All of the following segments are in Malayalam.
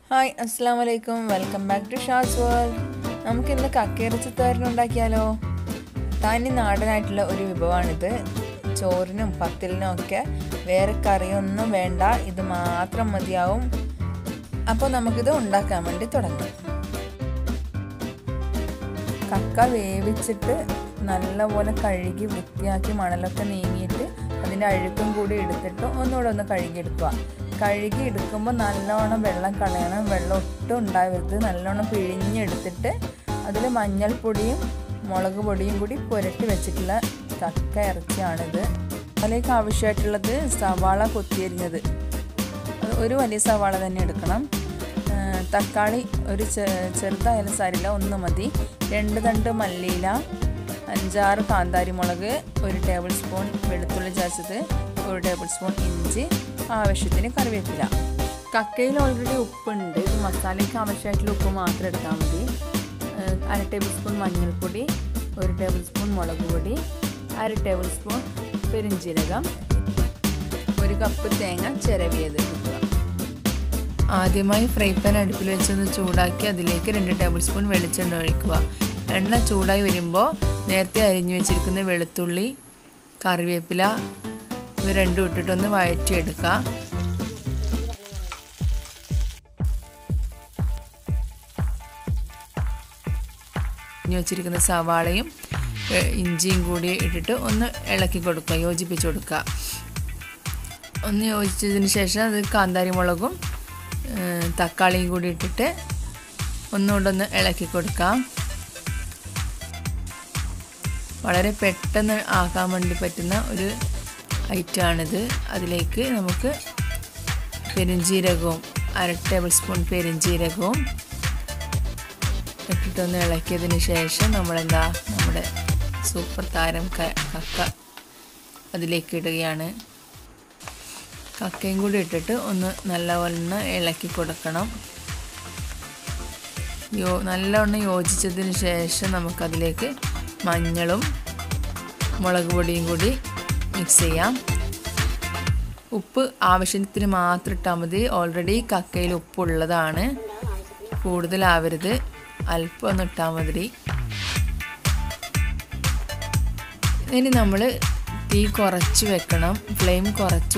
ഹായ് അസ്സാം വലൈക്കും welcome back to Shaz world നമുക്ക് ഇന്ന് കക്കയിറച്ചി തോരൻ ഉണ്ടാക്കിയാലോ തനി നാടനായിട്ടുള്ള ഒരു വിഭവമാണിത് ചോറിനും പത്തിലിനും ഒക്കെ വേറെ കറിയൊന്നും വേണ്ട ഇത് മാത്രം മതിയാവും അപ്പോൾ നമുക്കിത് ഉണ്ടാക്കാൻ വേണ്ടി തുടങ്ങാം കക്ക വേവിച്ചിട്ട് നല്ലപോലെ കഴുകി വൃത്തിയാക്കി മണലൊക്കെ നീങ്ങിയിട്ട് അതിൻ്റെ അഴുക്കും കൂടി എടുത്തിട്ട് ഒന്നുകൂടെ ഒന്ന് കഴുകിയെടുക്കുക കഴുകി എടുക്കുമ്പോൾ നല്ലോണം വെള്ളം കളയണം വെള്ളം ഒട്ടും ഉണ്ടാവരുത് നല്ലോണം പിഴിഞ്ഞെടുത്തിട്ട് അതിൽ മഞ്ഞൾപ്പൊടിയും മുളക് പൊടിയും കൂടി പുരട്ടി വെച്ചിട്ടുള്ള കക്ക ഇറച്ചിയാണിത് അതിലേക്ക് ആവശ്യമായിട്ടുള്ളത് സവാള കൊത്തിയരിഞ്ഞത് അത് ഒരു വലിയ സവാള തന്നെ എടുക്കണം തക്കാളി ഒരു ചെറുതായാലും സാരില്ല ഒന്ന് മതി രണ്ട് തണ്ട് മല്ലിയില അഞ്ചാറ് കാന്താരി മുളക് ഒരു ടേബിൾ സ്പൂൺ വെളുത്തുള്ളി ചതച്ചത് ഒരു ടേബിൾ സ്പൂൺ ഇഞ്ചി ആവശ്യത്തിന് കറിവേപ്പില കക്കയിൽ ഓൾറെഡി ഉപ്പുണ്ട് ഇത് മസാലയ്ക്ക് ആവശ്യമായിട്ടുള്ള ഉപ്പ് മാത്രം എടുത്താൽ മതി അര ടേബിൾ സ്പൂൺ മഞ്ഞൾപ്പൊടി ഒരു ടേബിൾ സ്പൂൺ മുളക് പൊടി അര ടേബിൾ സ്പൂൺ പെരിഞ്ചീരകം ഒരു കപ്പ് തേങ്ങ ചിരവിയത് എടുക്കുക ആദ്യമായി ഫ്രൈ പാൻ അടുപ്പിൽ വെച്ചൊന്ന് ചൂടാക്കി അതിലേക്ക് രണ്ട് ടേബിൾ സ്പൂൺ വെളിച്ചെണ്ണ ഒഴിക്കുക എണ്ണ ചൂടായി വരുമ്പോൾ നേരത്തെ അരിഞ്ഞു വെച്ചിരിക്കുന്ന വെളുത്തുള്ളി കറിവേപ്പില ഇവ രണ്ടും ഇട്ടിട്ടൊന്ന് വഴറ്റിയെടുക്കുക അരിഞ്ഞു വെച്ചിരിക്കുന്ന സവാളയും ഇഞ്ചിയും കൂടി ഇട്ടിട്ട് ഒന്ന് ഇളക്കി കൊടുക്കുക യോജിപ്പിച്ച് കൊടുക്കുക ഒന്ന് യോജിച്ചതിന് ശേഷം അത് കാന്താരി മുളകും തക്കാളിയും കൂടി ഇട്ടിട്ട് ഒന്നുകൂടെ ഒന്ന് ഇളക്കി കൊടുക്കാം വളരെ പെട്ടെന്ന് ആക്കാൻ വേണ്ടി പറ്റുന്ന ഒരു ഐറ്റമാണിത് അതിലേക്ക് നമുക്ക് പെരുംജീരകവും അര ടേബിൾ സ്പൂൺ പെരുംജീരകവും ഇട്ടിട്ടൊന്ന് ഇളക്കിയതിന് ശേഷം നമ്മളെന്താ നമ്മുടെ സൂപ്പർ താരം കക്ക അതിലേക്ക് ഇടുകയാണ് കക്കയും കൂടി ഇട്ടിട്ട് ഒന്ന് നല്ലവണ്ണം ഇളക്കി കൊടുക്കണം യോ നല്ലവണ്ണം യോജിച്ചതിന് ശേഷം നമുക്കതിലേക്ക് മഞ്ഞളും മുളക് പൊടിയും കൂടി മിക്സ് ചെയ്യാം ഉപ്പ് ആവശ്യത്തിന് മാത്രം ഇട്ടാൽ മതി ഓൾറെഡി കക്കയിൽ ഉപ്പുള്ളതാണ് കൂടുതലാവരുത് അല്പം ഒന്ന് ഇട്ടാൽ മതി ഇനി നമ്മൾ തീ കുറച്ച് വെക്കണം ഫ്ലെയിം കുറച്ച്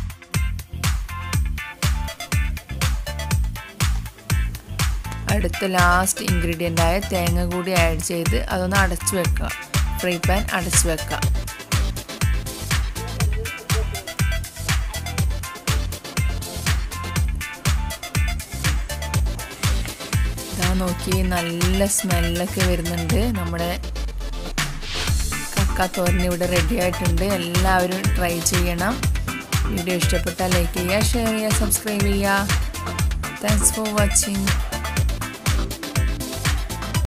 അടുത്ത ലാസ്റ്റ് ഇൻഗ്രീഡിയൻ്റ് ആയ തേങ്ങ കൂടി ആഡ് ചെയ്ത് അതൊന്ന് അടച്ചു വെക്കുക ഫ്രൈ പാൻ അടച്ചു വെക്കുക ഇതാ നോക്കി നല്ല സ്മെല്ലൊക്കെ വരുന്നുണ്ട് നമ്മുടെ കക്ക തോരൻ ഇവിടെ റെഡി ആയിട്ടുണ്ട് എല്ലാവരും ട്രൈ ചെയ്യണം വീഡിയോ ഇഷ്ടപ്പെട്ടാൽ ലൈക്ക് ചെയ്യുക ഷെയർ ചെയ്യുക സബ്സ്ക്രൈബ് ചെയ്യുക താങ്ക്സ് ഫോർ വാച്ചിങ്